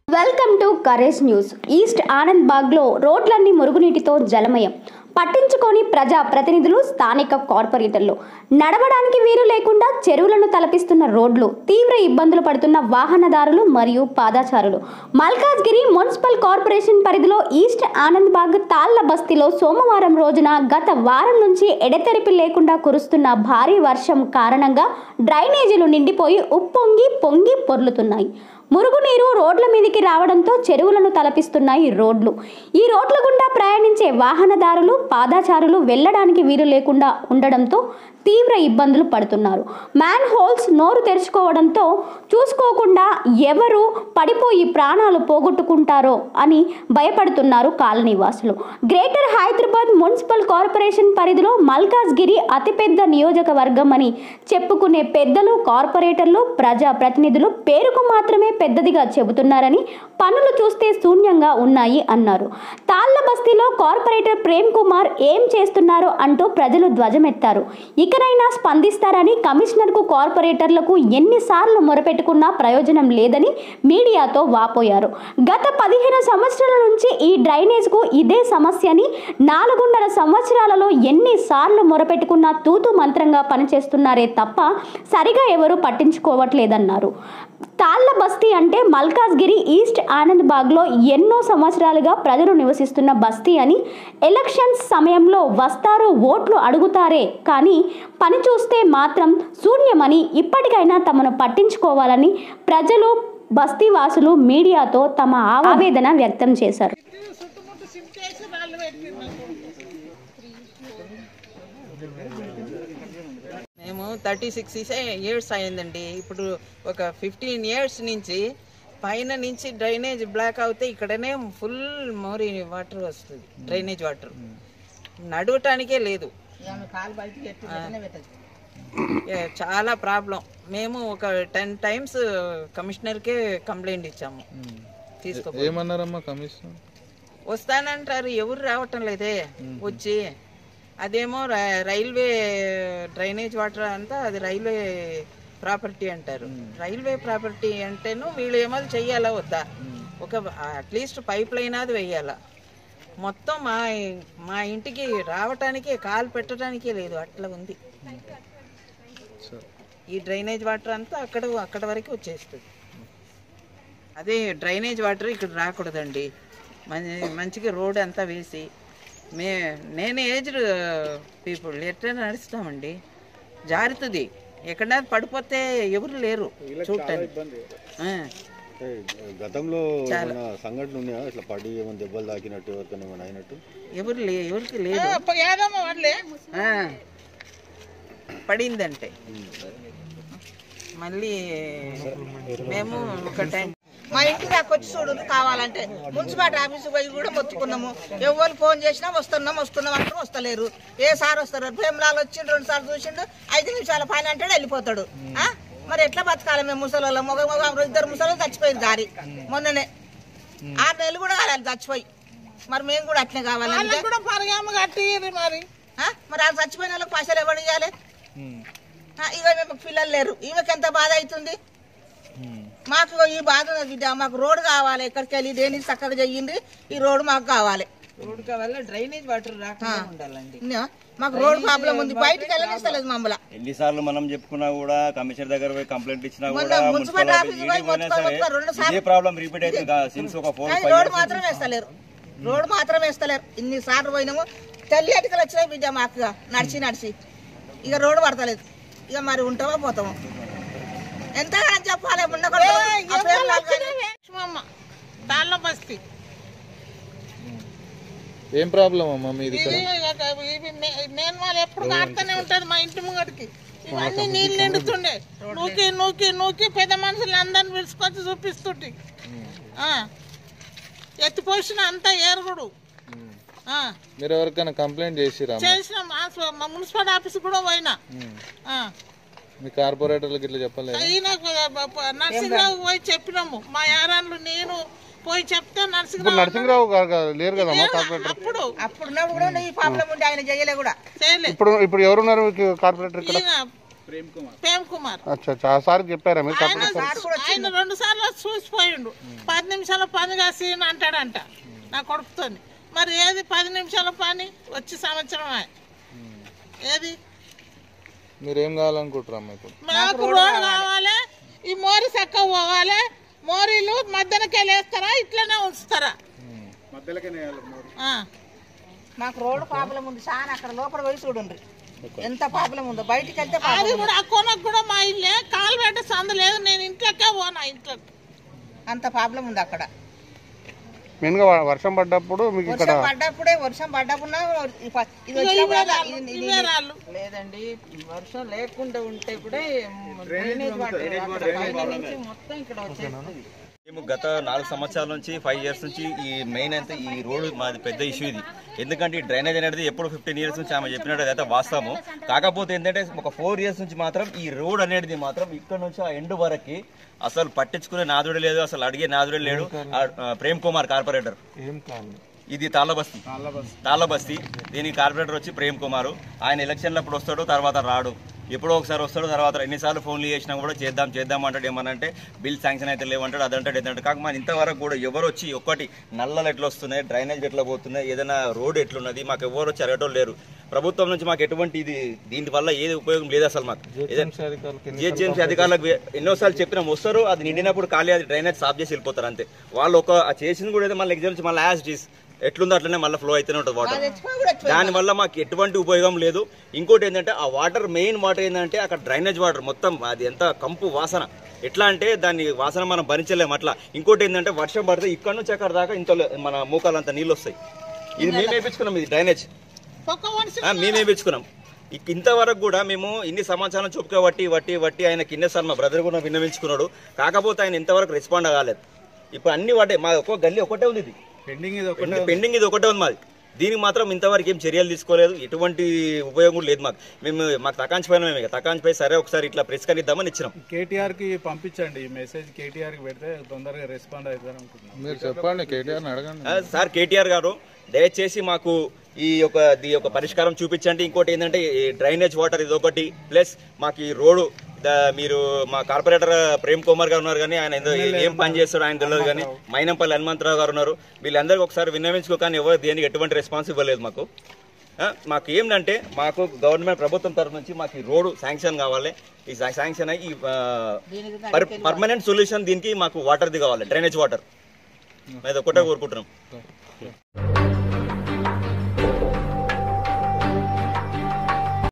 Welcome to courage news east Anand బాగ్లో రోడ్లన్నీ మురుగునీటితో జలమయం పట్టించుకొని ప్రజా ప్రతినిధులు స్థానిక కార్పొరేటర్లు నడవడానికి వీలు లేకుండా చెరువులను తలపిస్తున్న రోడ్లు తీవ్ర ఇబ్బందులు పడుతున్న వాహనదారులు మరియు పాదాచారులు మల్కాజ్గిరి మున్సిపల్ కార్పొరేషన్ పరిధిలో ఈస్ట్ ఆనంద్ బాగ్ తాళ్ల బస్తీలో సోమవారం రోజున గత వారం నుంచి ఎడతెరిపి లేకుండా కురుస్తున్న భారీ వర్షం కారణంగా డ్రైనేజీలు నిండిపోయి ఉప్పొంగి పొంగి పొర్లుతున్నాయి మురుగునీరు రోడ్ల మీదకి రావడంతో చెరువులను తలపిస్తున్నాయి రోడ్లు ఈ రోడ్ల గుండా ప్రయాణించే వాహనదారులు పాదాచారులు వెళ్ళడానికి వీలు లేకుండా ఉండడంతో తీవ్ర ఇబ్బందులు పడుతున్నారు మ్యాన్ హోల్స్ నోరు తెరుచుకోవడంతో చూసుకోకుండా ఎవరు పడిపోయి ప్రాణాలు పోగొట్టుకుంటారో అని భయపడుతున్నారు కాలనీవాసులు గ్రేటర్ హైదరాబాద్ మున్సిపల్ కార్పొరేషన్ పరిధిలో మల్కాజ్గిరి అతిపెద్ద నియోజకవర్గం అని చెప్పుకునే పెద్దలు కార్పొరేటర్లు ప్రజా ప్రతినిధులు పేరుకు మాత్రమే పెద్దదిగా చెబుతున్నారని పనులు చూస్తే శూన్యంగా ఉన్నాయి అన్నారు తాళ్ల బస్తీలో కార్పొరేటర్ ప్రేమ్ కుమార్ ఏం చేస్తున్నారో అంటూ ప్రజలు ధ్వజమెత్తారు ఇకనైనా స్పందిస్తారని కమిషనర్కు కార్పొరేటర్లకు ఎన్నిసార్లు మొరపెట్టుకున్నా ప్రయోజనం లేదని మీడియాతో వాపోయారు గత పదిహేను సంవత్సరాల నుంచి ఈ డ్రైనేజ్కు ఇదే సమస్య అని నాలుగున్నర సంవత్సరాలలో ఎన్నిసార్లు మొరపెట్టుకున్నా తూతు మంత్రంగా పనిచేస్తున్నారే తప్ప సరిగా ఎవరు పట్టించుకోవట్లేదన్నారు తాళ్ల బస్తీ అంటే మల్కాజ్గిరి ఈస్ట్ ఆనంద్ బాగ్లో ఎన్నో సంవత్సరాలుగా ప్రజలు నివసిస్తున్న బస్తీ అని ఎలక్షన్స్ సమయంలో వస్తారు ఓట్లు అడుగుతారే కానీ పని చూస్తే మాత్రం శూన్యమని ఇప్పటికైనా తమను పట్టించుకోవాలని ప్రజలు బస్తీవాసులు మీడియాతో తమ ఆవేదన వ్యక్తం చేశారు చుట్టుముట్టు సింకేసి రాళ్ళు పెట్టింది మేము థర్టీ సిక్స్ ఇయర్స్ అయిందండి ఇప్పుడు ఒక ఫిఫ్టీన్ ఇయర్స్ నుంచి పైన నుంచి డ్రైనేజ్ బ్లాక్ అవుతే ఇక్కడనే ఫుల్ మోరి వాటర్ వస్తుంది డ్రైనేజ్ వాటర్ నడవటానికే లేదు ఏ, చాలా ప్రాబ్లం మేము ఒక టెన్ టైమ్స్ కమిషనర్కే కంప్లైంట్ ఇచ్చాము తీసుకో ఏమన్నారమ్మా కమిషన్ వస్తానంటారు ఎవరు రావటం లేదే వచ్చి అదేమో ర- రైల్వే డ్రైనేజ్ వాటర్ అంతా అది రైల్వే ప్రాపర్టీ అంటారు రైల్వే ప్రాపర్టీ అంటేను వీళ్ళు ఏమో చెయ్యాలా వద్దా ఒక అట్లీస్ట్ పైప్ లైన్ అది వేయాలా మొత్తం మా మా ఇంటికి రావటానికి కాలు పెట్టడానికే లేదు అట్లా ఉంది ఈ డ్రైనేజ్ వాటర్ అంతా అక్కడ అక్కడ వరకు వచ్చేస్తుంది అదే డ్రైనేజ్ వాటర్ ఇక్కడ రాకూడదండి మంచి మంచిగా రోడ్ అంతా వేసి మే నేను ఏజ్డ్ పీపుల్ ఎట్లా నడుస్తామండి జారుతుంది ఎక్కడైనా పడిపోతే ఎవరు లేరు చూడటానికి ఆ, అంటే గతంలో ఏమైనా సంఘటన ఉన్నాయా ఇట్లా పడి ఏమైనా దెబ్బలు తాకినట్టు ఎవరికైనా ఏమైనా అయినట్టు ఎవరు లే ఎవరికి లేదు ఏదమ్మా వాళ్ళే ఆ, పడిందంటే మళ్ళీ మేము ఒక టైం మా ఇంటి దాకా వచ్చి చూడు కావాలంటే మున్సిపాలిటీ ఆఫీస్ పోయి కూడా మొత్తుకున్నాము ఎవరు ఫోన్ చేసినా వస్తున్నాం వస్తున్నాం అంటారు వస్తలేరు ఏ సార్ వస్తారు భీమలాల్ వచ్చిండు రెండు సార్లు చూసిండు ఐదు నిమిషాల పైన అంటాడు వెళ్ళిపోతాడు ఆ? మరి ఎట్లా బతకాలి మేము ముసలి మగ మగ ఇద్దరు ముసలు చచ్చిపోయింది దారి మొన్ననే ఆరు నెలలు కూడా కావాలి చచ్చిపోయి మరి మేము కూడా అట్లే కావాలి కూడా పరిగామ కట్టి మరి ఆ? మరి వాళ్ళు చచ్చిపోయిన వాళ్ళకి పైసలు ఎవరు ఇవ్వాలి ఆ, ఇక మేము పిల్లలు లేరు ఈమెకి ఎంత బాధ అవుతుంది మాకు ఇగో ఈ బాధ ఉన్నది బిడ్డ మాకు రోడ్ కావాలి ఎక్కడికి వెళ్ళి దేని చక్కగా చెయ్యండి ఈ రోడ్ మాకు కావాలి రోడ్డు కావాలా డ్రైనేజ్ వాటర్ రాకుండా ఉండాలండి ఇన్నా? మాకు రోడ్ ప్రాబ్లం ఉంది బయటికి వెళ్ళనిస్తలేదు మమ్మల్ని ఎన్నిసార్లు మనం చెప్పుకున్నా కూడా కమిషనర్ దగ్గర పోయి కంప్లైంట్ ఇచ్చినా మొన్న కూడా మున్సిపల్ మున్సిపల్ ఆఫీస్ ఆఫీస్ పోయి ఈడీ పోయినా మొత్తుకొని సరే మొత్తుకొని రెండు సార్లు ఇదే ప్రాబ్లం రిపీట్ అవుతుంది సిన్స్ ఒక ఫోర్ కానీ ఫైవ్ రోడ్ మాత్రం వేస్తలేరు రోడ్ మాత్రం వేస్తలేరు ఇన్ని సార్లు పోయినాము తల్లి అటుకలు వచ్చినాయి బిడ్డ మాకు ఇక నడిచి నడిచి ఇక రోడ్డు పడతలేదు ఇక మరి ఉంటామో పోతాము ఎంతగా చెప్పాలి ఉండకూడదు ఆ పేర్లు నాకు కానీ- లక్ష్మమ్మ తాళ్ళ బస్తీ ఏం ప్రాబ్లం అమ్మా మీది ఇక్కడ ఇది ఇవి నేను వాళ్ళు ఎప్పుడు కాడుతూనే ఉంటది మా ఇంటి ముంగడికి ఇవన్నీ నీళ్ళు నిండుతుండే నూకి నూకి నూకి పెద్ద మనుషులు అందరిని పిలుచుకొచ్చి చూపిస్తుంటే ఎత్తిపోసిన అంతా ఏరుగుడు ఆ, మీరు ఎవరికైనా కంప్లైంట్ చేసిరా అమ్మా? చేసినాం ఆ స్వ- మా మున్సిపల్ ఆఫీస్ కూడా పోయినా ఆ. మీ కార్పొరేటర్లకు ఇట్లా చెప్పలేదు ఈయన నర్సింగ్రావు పోయి చెప్పినాము మా యారాన్లు నేను పోయి చెప్తే నర్సింగ్రావు నరసింహరావు గారు కాదు, లేరు కదమ్మా కార్పొరేటర్ అప్పుడు అప్పుడు ఉన్నప్పుడు కూడా ఈ ప్రాబ్లం ఉండే ఆయన చేయలే కూడా చేయలే ఇప్పుడు ఇప్పుడు ఎవరున్నారు మీకు కార్పొరేటర్ ఇక్కడ ఈయన ప్రేమ్ కుమార్ అచ్చా అచ్చా ఆ సార్ చెప్పారా మీరు ఆయన ఆయన రెండు సార్లు చూసిపోయిండు పది నిమిషాల పని కాసిన అంటాడంట నా కొడుకుతోని మరి ఏది పది నిమిషాల పని వచ్చి సంవత్సరం ఏది మీరేం కావాలనుకుంటారమ్మా ఇప్పుడు మాకు రోడ్ కావాలి ఈ మోరి చక్క పోవాలి మోరీలు మధ్యనకే వేస్తారా ఇట్లనే ఉంచుతారా ఆ. మాకు రోడ్డు ప్రాబ్లం ఉంది చాలా అక్కడ లోపల పోయి చూడండి ఎంత ప్రాబ్లం ఉందో బయటికి వెళ్తే అది ప్రాబ్లం కూడా ఆ కొనకు కూడా మా ఇల్లే కాలు పెట్ట సందు లేదు నేను ఇంట్లోకే పోనా ఇంట్లోకి అంత ప్రాబ్లం ఉంది అక్కడ మెయిన్గా వర్షం పడ్డప్పుడు మీకు ఇక్కడ వర్షం పడ్డప్పుడే వర్షం పడ్డప్పుడు ఇది ఇగో వచ్చినప్పుడు ఇవే అలా రాళ్ళు, ఇది- ఇది- ఇవే రాళ్ళు లేదండి వర్షం లేకుండా ఉంటే కూడా డ్రైనేజ్ వాటర్ అక్కడ పైన నుంచి మొత్తం ఇక్కడ వచ్చేస్తుంది మేము గత నాలుగు సంవత్సరాల నుంచి ఫైవ్ ఇయర్స్ నుంచి ఈ మెయిన్ అయితే ఈ రోడ్ మాది పెద్ద ఇష్యూ ఇది ఎందుకంటే ఈ డ్రైనేజ్ అనేది ఎప్పుడు ఫిఫ్టీన్ ఇయర్స్ నుంచి ఆమె చెప్పినట్టు అదైతే వాస్తవము కాకపోతే ఏంటంటే ఒక ఫోర్ ఇయర్స్ నుంచి మాత్రం ఈ రోడ్ అనేది మాత్రం ఇక్కడ నుంచి ఆ ఎండ్ వరకు అసలు పట్టించుకునే నాదుడే లేదు అసలు అడిగే నాదుడే లేడు ఆ, ఆ, ప్రేమ్ కుమార్ కార్పొరేటర్ ఇది తాళ్ళబస్తీ తాళ్ళబస్తీ దీనికి కార్పొరేటర్ వచ్చి ప్రేమ్ కుమార్ ఆయన ఎలక్షన్లు అప్పుడు వస్తాడు తర్వాత రాడు ఎప్పుడో ఒకసారి వస్తాడు తర్వాత ఎన్నిసార్లు ఫోన్లు చేసినా కూడా చేద్దాం చేద్దాం అంటాడు ఏమనంటే బిల్ శాంక్షన్ అయితే లేవంటాడు అదంటాడు ఇదంటాడు కాకపోతే ఇంతవరకు కూడా ఎవరు వచ్చి ఒక్కటి నల్లలు ఎట్లా వస్తున్నాయి డ్రైనేజ్ ఎట్లా పోతున్నాయి ఏదైనా రోడ్ ఎట్లున్నది మాకు ఎవరు వచ్చి అడగటం లేరు ప్రభుత్వం నుంచి మాకు ఎటువంటి ఇది దీని వల్ల ఏది ఉపయోగం లేదు అసలు మాకు జిహెచ్ఎంసీ అధికారులకు వే- ఎన్నోసార్లు చెప్పినాం వస్తారు అది నిండినప్పుడు ఖాళీ అది డ్రైనేజ్ సాఫ్ చేసి వెళ్ళిపోతారు అంతే వాళ్ళు ఒక ఆ చేసింది కూడా ఏదో మళ్ళీ ఎగ్జామ్స్ మళ్ళీ యాజ్ ఇట్ ఈస్ ఎట్లుందో అట్లనే మళ్ళీ ఫ్లో అయితేనే ఉంటుంది వాటర్ తెచ్చిపోయి కూడా ఎక్కువ. దాని వల్ల మాకు ఎటువంటి ఉపయోగం లేదు ఇంకోటి ఏంటంటే ఆ వాటర్ మెయిన్ వాటర్ ఏంటంటే అక్కడ డ్రైనేజ్ వాటర్ మొత్తం అది ఎంత కంపు వాసన ఎట్లా అంటే దాని వాసన మనం భరించలేము అట్లా ఇంకోటి ఏంటంటే వర్షం పడితే ఇక్కడ నుంచి అక్కడ దాకా ఇంత మన మూకాలంత నీళ్ళు వస్తాయి ఇది మేము వేయించుకున్నాం ఇది డ్రైనేజ్ ఒక్క మనిషి ఆ, మేమే వేయించుకున్నాం ఇక ఇంతవరకు కూడా మేము ఇన్ని సమాచారం చూపుక వట్టి వట్టి వట్టి ఆయన కిన్నెసార్లు మా బ్రదర్ కూడా విన్నవించుకున్నాడు కాకపోతే ఆయన ఇంతవరకు రెస్పాండ్ కాలేదు ఇప్పుడు అన్ని పడ్డాయి మా ఒక్క గల్లీ ఒకటే ఉంది ఇది పెండింగ్ ఇది పెండింగ్- పెండింగ్ ఇది ఒకటే ఉంది మాది దీనికి మాత్రం ఇంతవరకు ఏం చర్యలు తీసుకోలేదు ఎటువంటి ఉపయోగం కూడా లేదు మాకు మేము మాకు తకాంచి పైన మేము తకాంచి పై సరే ఒకసారి ఇట్లా ప్రెస్ కనిద్దామని ఇచ్చినాం కేటీఆర్ కి పంపించండి ఈ మెసేజ్ కేటీఆర్ కి పెడితే తొందరగా రెస్పాండ్ అవుతారు అనుకుంటున్నాను మీరు చెప్పండి కేటీఆర్ని అడగండి ఆ, సార్ కేటీఆర్ గారు దయచేసి మాకు ఈ యొక్క ఈ యొక్క పరిష్కారం చూపించండి ఇంకోటి ఏంటంటే ఈ డ్రైనేజ్ వాటర్ ఇది ఒకటి ప్లస్ మాకు ఈ రోడ్డు ద- మీరు మా కార్పొరేటర్ ప్రేమ్ కుమార్ గారు ఉన్నారు కానీ ఆయన ఏందో ఏం పని చేస్తారో ఆయన తెలియదు కానీ మైనంపల్లి హనుమంతరావు గారు ఉన్నారు వీళ్ళందరికీ ఒకసారి విన్నవించుకో కానీ ఎవరు దేనికి ఎటువంటి రెస్పాన్స్ ఇవ్వలేదు మాకు ఆ, మాకు ఏంటంటే మాకు గవర్నమెంట్ ప్రభుత్వం తరఫు నుంచి మాకు ఈ రోడ్డు శాంక్షన్ కావాలి ఈ శా- శాంక్షన్ అయ్యి పర్మనెంట్ సొల్యూషన్ దీనికి మాకు వాటర్ది కావాలి డ్రైనేజ్ వాటర్ అది ఒకటే కోరుకుంటున్నాం